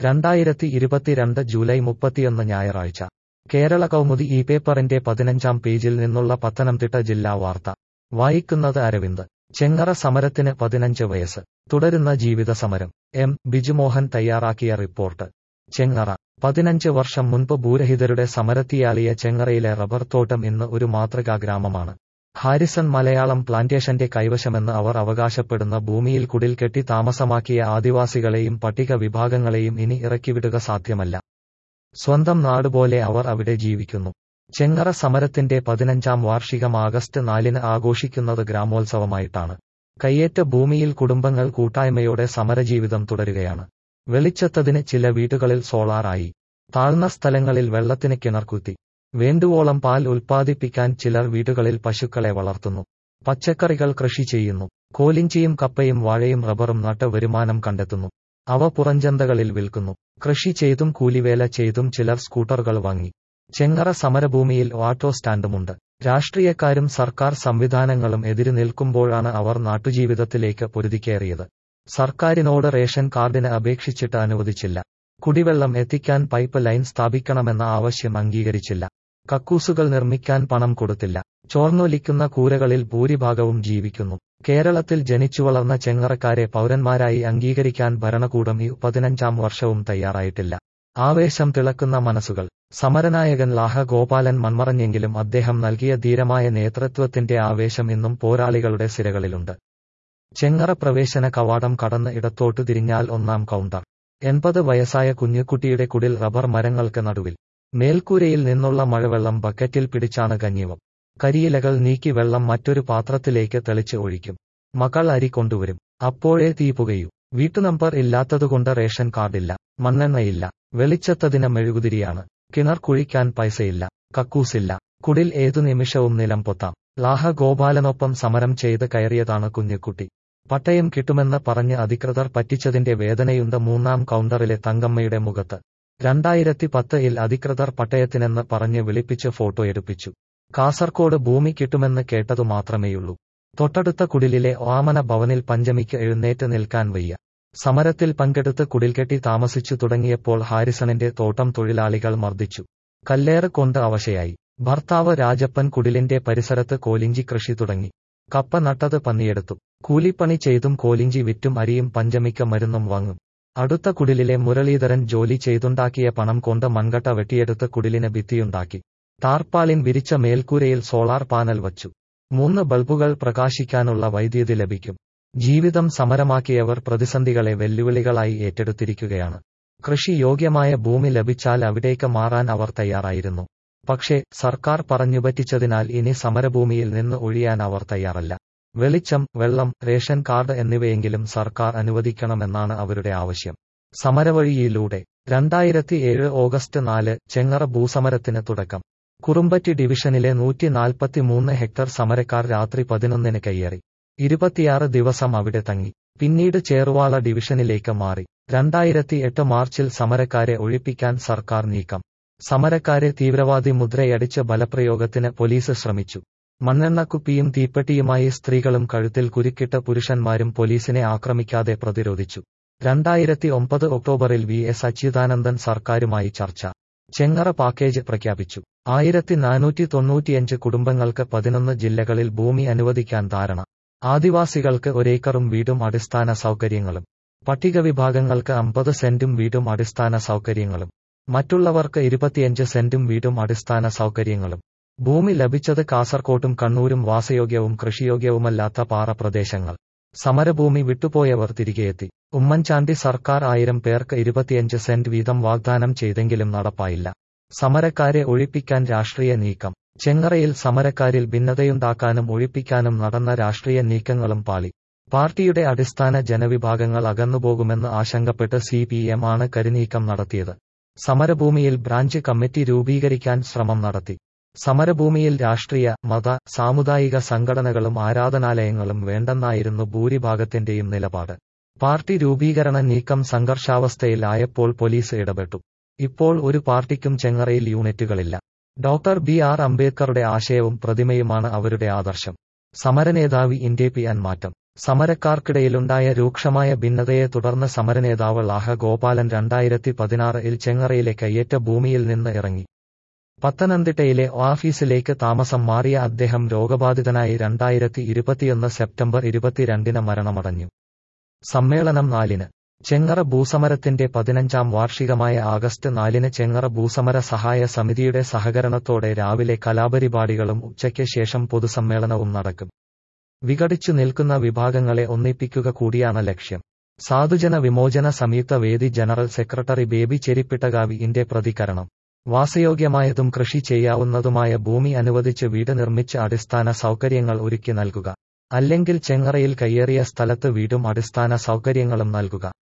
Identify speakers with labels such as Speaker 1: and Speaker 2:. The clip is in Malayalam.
Speaker 1: രണ്ടായിരത്തി ഇരുപത്തിരണ്ട് ജൂലൈ മുപ്പത്തിയൊന്ന് ഞായറാഴ്ച കേരള കൗമുദി ഈ പേപ്പറിന്റെ പതിനഞ്ചാം പേജിൽ നിന്നുള്ള പത്തനംതിട്ട ജില്ലാ വാർത്ത വായിക്കുന്നത് അരവിന്ദ് ചെങ്ങറ സമരത്തിന് പതിനഞ്ച് വയസ്സ് തുടരുന്ന ജീവിത സമരം എം ബിജുമോഹൻ തയ്യാറാക്കിയ റിപ്പോർട്ട് ചെങ്ങറ പതിനഞ്ച് വർഷം മുൻപ് ഭൂരഹിതരുടെ സമരത്തിയാളിയ ചെങ്ങറയിലെ റബ്ബർ തോട്ടം ഇന്ന് ഒരു മാതൃകാ ഗ്രാമമാണ് ഹാരിസൺ മലയാളം പ്ലാന്റേഷന്റെ കൈവശമെന്ന് അവർ അവകാശപ്പെടുന്ന ഭൂമിയിൽ കുടിൽ കെട്ടി താമസമാക്കിയ ആദിവാസികളെയും പട്ടിക വിഭാഗങ്ങളെയും ഇനി ഇറക്കിവിടുക സാധ്യമല്ല സ്വന്തം നാടുപോലെ അവർ അവിടെ ജീവിക്കുന്നു ചെങ്ങറ സമരത്തിന്റെ പതിനഞ്ചാം വാർഷികം ആഗസ്റ്റ് നാലിന് ആഘോഷിക്കുന്നത് ഗ്രാമോത്സവമായിട്ടാണ് കയ്യേറ്റ ഭൂമിയിൽ കുടുംബങ്ങൾ കൂട്ടായ്മയോടെ സമരജീവിതം തുടരുകയാണ് വെളിച്ചത്തതിന് ചില വീടുകളിൽ സോളാറായി താഴ്ന്ന സ്ഥലങ്ങളിൽ വെള്ളത്തിന് കിണർകുത്തി വേണ്ടുവോളം പാൽ ഉൽപ്പാദിപ്പിക്കാൻ ചിലർ വീടുകളിൽ പശുക്കളെ വളർത്തുന്നു പച്ചക്കറികൾ കൃഷി ചെയ്യുന്നു കോലിഞ്ചിയും കപ്പയും വാഴയും റബ്ബറും നട്ട് വരുമാനം കണ്ടെത്തുന്നു അവ പുറഞ്ചന്തകളിൽ വിൽക്കുന്നു കൃഷി ചെയ്തും കൂലിവേല ചെയ്തും ചിലർ സ്കൂട്ടറുകൾ വാങ്ങി ചെങ്ങറ സമരഭൂമിയിൽ ഓട്ടോ സ്റ്റാൻഡുമുണ്ട് രാഷ്ട്രീയക്കാരും സർക്കാർ സംവിധാനങ്ങളും എതിര് നിൽക്കുമ്പോഴാണ് അവർ നാട്ടുജീവിതത്തിലേക്ക് പൊരുതിക്കേറിയത് സർക്കാരിനോട് റേഷൻ കാർഡിന് അപേക്ഷിച്ചിട്ട് അനുവദിച്ചില്ല കുടിവെള്ളം എത്തിക്കാൻ പൈപ്പ് ലൈൻ സ്ഥാപിക്കണമെന്ന ആവശ്യം അംഗീകരിച്ചില്ല കക്കൂസുകൾ നിർമ്മിക്കാൻ പണം കൊടുത്തില്ല ചോർന്നൊലിക്കുന്ന കൂരകളിൽ ഭൂരിഭാഗവും ജീവിക്കുന്നു കേരളത്തിൽ ജനിച്ചു വളർന്ന ചെങ്ങറക്കാരെ പൗരന്മാരായി അംഗീകരിക്കാൻ ഭരണകൂടം ഈ പതിനഞ്ചാം വർഷവും തയ്യാറായിട്ടില്ല ആവേശം തിളക്കുന്ന മനസ്സുകൾ സമരനായകൻ ലാഹ ഗോപാലൻ മൺമറഞ്ഞെങ്കിലും അദ്ദേഹം നൽകിയ ധീരമായ നേതൃത്വത്തിന്റെ ആവേശം ഇന്നും പോരാളികളുടെ സിരകളിലുണ്ട് ചെങ്ങറ പ്രവേശന കവാടം കടന്ന് ഇടത്തോട്ടു തിരിഞ്ഞാൽ ഒന്നാം കൗണ്ടർ എൺപത് വയസ്സായ കുഞ്ഞുകുട്ടിയുടെ കുടിൽ റബ്ബർ മരങ്ങൾക്ക് നടുവിൽ മേൽക്കൂരയിൽ നിന്നുള്ള മഴവെള്ളം ബക്കറ്റിൽ പിടിച്ചാണ് കഞ്ഞിവം കരിയിലകൾ നീക്കി വെള്ളം മറ്റൊരു പാത്രത്തിലേക്ക് തെളിച്ച് ഒഴിക്കും മകൾ അരി കൊണ്ടുവരും അപ്പോഴേ തീ പുകയൂ വീട്ടുനമ്പർ ഇല്ലാത്തതുകൊണ്ട് റേഷൻ കാർഡില്ല മണ്ണെണ്ണയില്ല വെളിച്ചത്തതിന് മെഴുകുതിരിയാണ് കിണർ കുഴിക്കാൻ പൈസയില്ല കക്കൂസില്ല കുടിൽ ഏതു നിമിഷവും നിലം പൊത്താം ലാഹ ഗോപാലനൊപ്പം സമരം ചെയ്ത് കയറിയതാണ് കുഞ്ഞുകുട്ടി പട്ടയം കിട്ടുമെന്ന് പറഞ്ഞ് അധികൃതർ പറ്റിച്ചതിന്റെ വേദനയുണ്ട് മൂന്നാം കൗണ്ടറിലെ തങ്കമ്മയുടെ മുഖത്ത് രണ്ടായിരത്തി പത്തിൽ അധികൃതർ പട്ടയത്തിനെന്ന് പറഞ്ഞ് വിളിപ്പിച്ച് ഫോട്ടോ എടുപ്പിച്ചു കാസർകോട് ഭൂമി കിട്ടുമെന്ന് കേട്ടതു മാത്രമേയുള്ളൂ തൊട്ടടുത്ത കുടിലിലെ ഓമന ഭവനിൽ പഞ്ചമിക്ക് എഴുന്നേറ്റ് നിൽക്കാൻ വയ്യ സമരത്തിൽ പങ്കെടുത്ത് കുടിൽകെട്ടി താമസിച്ചു തുടങ്ങിയപ്പോൾ ഹാരിസണിന്റെ തോട്ടം തൊഴിലാളികൾ മർദ്ദിച്ചു കല്ലേറ് കൊണ്ട് അവശയായി ഭർത്താവ് രാജപ്പൻ കുടിലിന്റെ പരിസരത്ത് കോലിഞ്ചി കൃഷി തുടങ്ങി കപ്പ നട്ടത് പന്നിയെടുത്തു കൂലിപ്പണി ചെയ്തും കോലിഞ്ചി വിറ്റും അരിയും പഞ്ചമിക്ക മരുന്നും വാങ്ങും അടുത്ത കുടിലിലെ മുരളീധരൻ ജോലി ചെയ്തുണ്ടാക്കിയ പണം കൊണ്ട് മൺകട്ട വെട്ടിയെടുത്ത് കുടിലിന് ഭിത്തിയുണ്ടാക്കി ടാർപ്പാളിൻ വിരിച്ച മേൽക്കൂരയിൽ സോളാർ പാനൽ വച്ചു മൂന്ന് ബൾബുകൾ പ്രകാശിക്കാനുള്ള വൈദ്യുതി ലഭിക്കും ജീവിതം സമരമാക്കിയവർ പ്രതിസന്ധികളെ വെല്ലുവിളികളായി ഏറ്റെടുത്തിരിക്കുകയാണ് കൃഷി യോഗ്യമായ ഭൂമി ലഭിച്ചാൽ അവിടേക്ക് മാറാൻ അവർ തയ്യാറായിരുന്നു പക്ഷേ സർക്കാർ പറഞ്ഞുപറ്റിച്ചതിനാൽ ഇനി സമരഭൂമിയിൽ നിന്ന് ഒഴിയാൻ അവർ തയ്യാറല്ല വെളിച്ചം വെള്ളം റേഷൻ കാർഡ് എന്നിവയെങ്കിലും സർക്കാർ അനുവദിക്കണമെന്നാണ് അവരുടെ ആവശ്യം സമരവഴിയിലൂടെ രണ്ടായിരത്തി ഏഴ് ഓഗസ്റ്റ് നാല് ചെങ്ങറ ഭൂസമരത്തിന് തുടക്കം കുറുമ്പറ്റി ഡിവിഷനിലെ നൂറ്റി നാൽപ്പത്തിമൂന്ന് ഹെക്ടർ സമരക്കാർ രാത്രി പതിനൊന്നിന് കയ്യേറി ഇരുപത്തിയാറ് ദിവസം അവിടെ തങ്ങി പിന്നീട് ചേറുവാള ഡിവിഷനിലേക്ക് മാറി രണ്ടായിരത്തി എട്ട് മാർച്ചിൽ സമരക്കാരെ ഒഴിപ്പിക്കാൻ സർക്കാർ നീക്കം സമരക്കാരെ തീവ്രവാദി മുദ്രയടിച്ച് ബലപ്രയോഗത്തിന് പോലീസ് ശ്രമിച്ചു മണ്ണെണ്ണക്കുപ്പിയും തീപ്പെട്ടിയുമായി സ്ത്രീകളും കഴുത്തിൽ കുരുക്കിട്ട പുരുഷന്മാരും പോലീസിനെ ആക്രമിക്കാതെ പ്രതിരോധിച്ചു രണ്ടായിരത്തി ഒമ്പത് ഒക്ടോബറിൽ വി എസ് അച്യുതാനന്ദൻ സർക്കാരുമായി ചർച്ച ചെങ്ങറ പാക്കേജ് പ്രഖ്യാപിച്ചു ആയിരത്തി നാനൂറ്റി തൊണ്ണൂറ്റിയഞ്ച് കുടുംബങ്ങൾക്ക് പതിനൊന്ന് ജില്ലകളിൽ ഭൂമി അനുവദിക്കാൻ ധാരണ ആദിവാസികൾക്ക് ഒരേക്കറും വീടും അടിസ്ഥാന സൗകര്യങ്ങളും പട്ടിക വിഭാഗങ്ങൾക്ക് അമ്പത് സെന്റും വീടും അടിസ്ഥാന സൗകര്യങ്ങളും മറ്റുള്ളവർക്ക് ഇരുപത്തിയഞ്ച് സെന്റും വീടും അടിസ്ഥാന സൗകര്യങ്ങളും ഭൂമി ലഭിച്ചത് കാസർകോട്ടും കണ്ണൂരും വാസയോഗ്യവും കൃഷിയോഗ്യവുമല്ലാത്ത പാറ പ്രദേശങ്ങൾ സമരഭൂമി വിട്ടുപോയവർ തിരികെയെത്തി ഉമ്മൻചാണ്ടി സർക്കാർ ആയിരം പേർക്ക് ഇരുപത്തിയഞ്ച് സെന്റ് വീതം വാഗ്ദാനം ചെയ്തെങ്കിലും നടപ്പായില്ല സമരക്കാരെ ഒഴിപ്പിക്കാൻ രാഷ്ട്രീയ നീക്കം ചെങ്ങറയിൽ സമരക്കാരിൽ ഭിന്നതയുണ്ടാക്കാനും ഒഴിപ്പിക്കാനും നടന്ന രാഷ്ട്രീയ നീക്കങ്ങളും പാളി പാർട്ടിയുടെ അടിസ്ഥാന ജനവിഭാഗങ്ങൾ അകന്നുപോകുമെന്ന് ആശങ്കപ്പെട്ട് സി പി എം ആണ് കരിനീക്കം നടത്തിയത് സമരഭൂമിയിൽ ബ്രാഞ്ച് കമ്മിറ്റി രൂപീകരിക്കാൻ ശ്രമം നടത്തി സമരഭൂമിയിൽ രാഷ്ട്രീയ മത സാമുദായിക സംഘടനകളും ആരാധനാലയങ്ങളും വേണ്ടെന്നായിരുന്നു ഭൂരിഭാഗത്തിന്റെയും നിലപാട് പാർട്ടി രൂപീകരണ നീക്കം സംഘർഷാവസ്ഥയിൽ ആയപ്പോൾ പോലീസ് ഇടപെട്ടു ഇപ്പോൾ ഒരു പാർട്ടിക്കും ചെങ്ങറയിൽ യൂണിറ്റുകളില്ല ഡോക്ടർ ബി ആർ അംബേദ്കറുടെ ആശയവും പ്രതിമയുമാണ് അവരുടെ ആദർശം സമരനേതാവി ഇന്ത്യ പി അൻ മാറ്റം സമരക്കാർക്കിടയിലുണ്ടായ രൂക്ഷമായ ഭിന്നതയെ തുടർന്ന് സമരനേതാവ് ലാഹ ഗോപാലൻ രണ്ടായിരത്തി പതിനാറിൽ ചെങ്ങറയിലെ കയ്യേറ്റ ഭൂമിയിൽ നിന്ന് ഇറങ്ങി പത്തനംതിട്ടയിലെ ഓഫീസിലേക്ക് താമസം മാറിയ അദ്ദേഹം രോഗബാധിതനായി രണ്ടായിരത്തി ഇരുപത്തിയൊന്ന് സെപ്റ്റംബർ ഇരുപത്തിരണ്ടിന് മരണമടഞ്ഞു സമ്മേളനം നാലിന് ചെങ്ങറ ഭൂസമരത്തിന്റെ പതിനഞ്ചാം വാർഷികമായ ആഗസ്റ്റ് നാലിന് ചെങ്ങറ ഭൂസമര സഹായ സമിതിയുടെ സഹകരണത്തോടെ രാവിലെ കലാപരിപാടികളും ഉച്ചയ്ക്ക് ശേഷം പൊതുസമ്മേളനവും നടക്കും വിഘടിച്ചു നിൽക്കുന്ന വിഭാഗങ്ങളെ ഒന്നിപ്പിക്കുക കൂടിയാണ് ലക്ഷ്യം സാധുജന വിമോചന സംയുക്ത വേദി ജനറൽ സെക്രട്ടറി ബേബി ചെരിപ്പിട്ടകാവിന്റെ പ്രതികരണം വാസയോഗ്യമായതും കൃഷി ചെയ്യാവുന്നതുമായ ഭൂമി അനുവദിച്ച് വീട് നിർമ്മിച്ച് അടിസ്ഥാന സൗകര്യങ്ങൾ ഒരുക്കി നൽകുക അല്ലെങ്കിൽ ചെങ്ങറയിൽ കയ്യേറിയ സ്ഥലത്ത് വീടും അടിസ്ഥാന സൗകര്യങ്ങളും നൽകുക